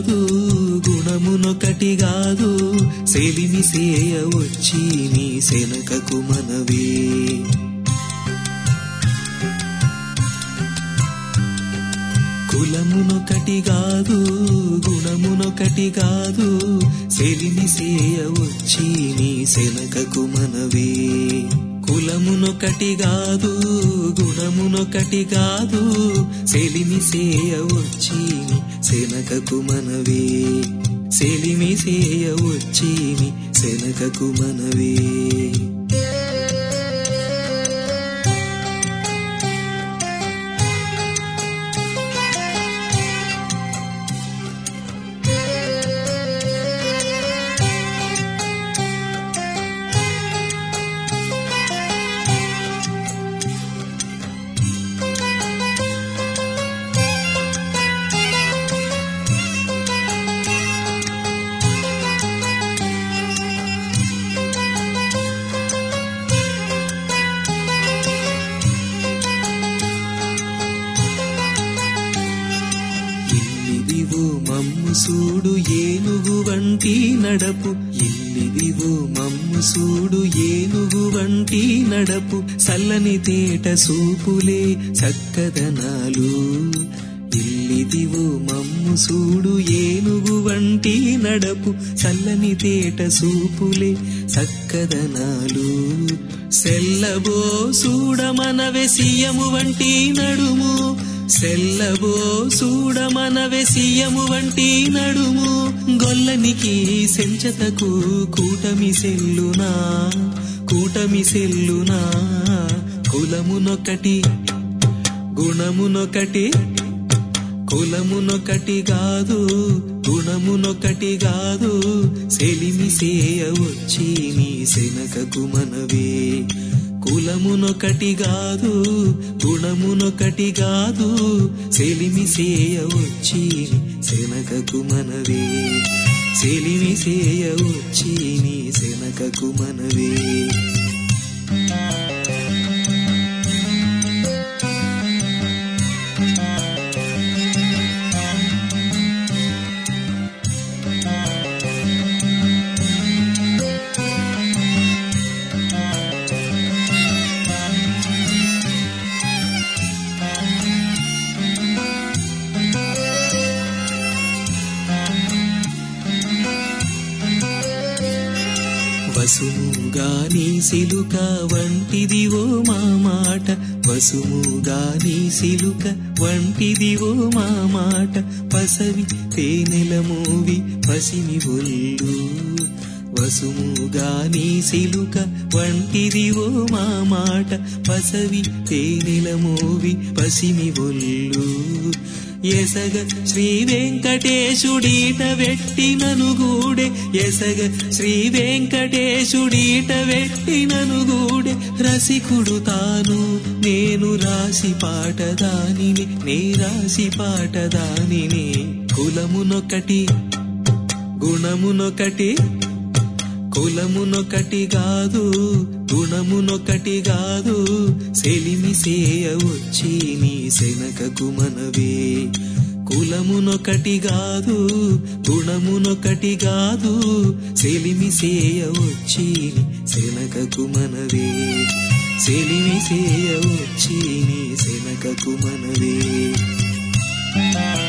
కాదు గుణమునొకటి కాదు సెలిమి సేయ వచ్చి నీ శనకకు మనవే కులమునొకటి కాదు గుణమునొకటి కాదు సెలిమి సేయ వచ్చి నీ శనకకు మనవే కులమునొకటి కాదు గుణమునొకటి కాదు సెలిమి సేయ వచ్చి నీ శనకకు మనవే సెలిమి సేయ వచ్చి నీ శనకకు మనవే ఇల్లిదివో మమ్ము సూడు ఏనుగు వంటి నడపు ఇల్లిదివో మమ్ము సూడు ఏనుగు వంటి నడపు సల్లని తేట సూపులే చక్కదనాలు ఇల్లిదివో మమ్ము సూడు ఏనుగు వంటి నడపు చల్లని తేట సూపులే చక్కదనాలు సెల్లబో సూడమనవే సీయము వంటి నడుము సెల్లబో సూడమనవే సీయము వంటి నడుము గొల్లనికి సెంచతకు కూటమి సెల్లునా కూటమి సెల్లునా కులమునొకటి గుణమునొకటి కులమునొకటి కాదు గుణమునొకటి కాదు సెలిమి సేయ వచ్చి నీ శనకకు మనవే కులమునొకటి కాదు గుణమునొకటి కాదు సెలిమి సేయ వచ్చి నీ శనకకు మనవే సెలిమి సేయ వచ్చి నీ శనకకు మనవే వసుముగాని సిలుక వంటిదివో మా మాట వసుముగాని సిలుక వంటిదివో మా మాట పసవి తేనెల మూవి పసిమి ఒళ్ళు వసుముగాని సిలుక వంటిదివో మా మాట పసవి తేనెల మూవి పసిమి ఒళ్ళు ఎసగ శ్రీ వెంకటేశుడీట వెట్టినను గూడే ఎసగ శ్రీ వెంకటేశుడీట వెట్టినను గూడే రసికుడు తాను నేను రాసి పాటదానిని నే రాసి పాటదానిని కులమునొకటి గుణమునొకటి కులమునొకటి కాదు గుణమునొకటి కాదు సెలిమి సేయ వచ్చి నీ శనకకు మనవే కులమునొకటి కాదు గుణమునొకటి కాదు సెలిమి సేయ వచ్చి నీ శనకకు మనవే సెలిమి సేయ వచ్చి నీ శనకకు మనవే